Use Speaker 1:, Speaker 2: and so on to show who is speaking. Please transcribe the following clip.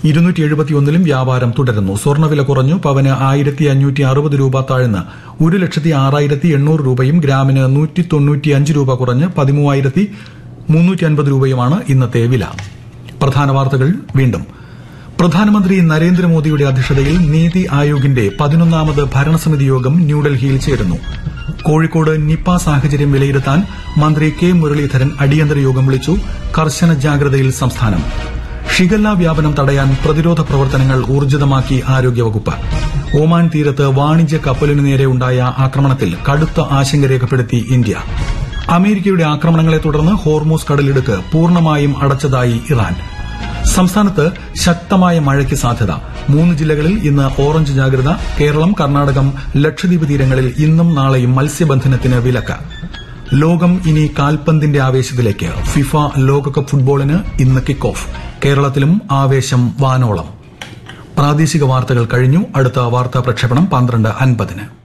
Speaker 1: ഇരുന്നൂറ്റി എഴുപത്തിയൊന്നിലും വ്യാപാരം തുടരുന്നു സ്വർണ്ണവില കുറഞ്ഞു പവന് ആയിരത്തി അഞ്ഞൂറ്റി അറുപത് രൂപ താഴ്ന്ന് ഒരു ലക്ഷത്തി ആറായിരത്തി എണ്ണൂറ് രൂപയും ഗ്രാമിന് നൂറ്റി തൊണ്ണൂറ്റിയഞ്ച് രൂപ കുറഞ്ഞ് പതിമൂവായിരത്തി മുന്നൂറ്റി അൻപത് രൂപയുമാണ് ഇന്നത്തെ വില പ്രധാന വാർത്തകൾ വീണ്ടും പ്രധാനമന്ത്രി നരേന്ദ്രമോദിയുടെ അധ്യക്ഷതയിൽ നീതി ആയോഗിന്റെ പതിനൊന്നാമത് ഭരണസമിതി യോഗം ന്യൂഡൽഹിയിൽ ചേരുന്നു കോഴിക്കോട് നിപ സാഹചര്യം വിലയിരുത്താൻ മന്ത്രി കെ മുരളീധരൻ അടിയന്തര യോഗം വിളിച്ചു കർശന ജാഗ്രതയിൽ സംസ്ഥാനം ഷിഗല്ല വ്യാപനം തടയാൻ പ്രതിരോധ പ്രവർത്തനങ്ങൾ ഊർജിതമാക്കി ആരോഗ്യവകുപ്പ് ഒമാൻ തീരത്ത് വാണിജ്യ കപ്പലിനു നേരെ ഉണ്ടായ ആക്രമണത്തിൽ കടുത്ത ആശങ്ക രേഖപ്പെടുത്തി ഇന്ത്യ അമേരിക്കയുടെ ആക്രമണങ്ങളെ തുടർന്ന് ഹോർമോസ് കടലിടുക്ക് പൂർണ്ണമായും അടച്ചതായി ഇറാൻ സംസ്ഥാനത്ത് ശക്തമായ മഴയ്ക്ക് സാധ്യത മൂന്ന് ജില്ലകളിൽ ഇന്ന് ഓറഞ്ച് ജാഗ്രത കേരളം കർണാടകം ലക്ഷദ്വീപ് തീരങ്ങളിൽ ഇന്നും നാളെയും മത്സ്യബന്ധനത്തിന് വിലക്ക് ലോകം ഇനി കാൽപന്തിന്റെ ആവേശത്തിലേക്ക് ഫിഫ ലോകകപ്പ് ഫുട്ബോളിന് ഇന്ന് കിക്ക് ഓഫ് കേരളത്തിലും ആവേശം വാനോളം പ്രാദേശിക വാർത്തകൾ കഴിഞ്ഞു അടുത്ത വാർത്താ പ്രക്ഷേപണം പന്ത്രണ്ട് അൻപതിന്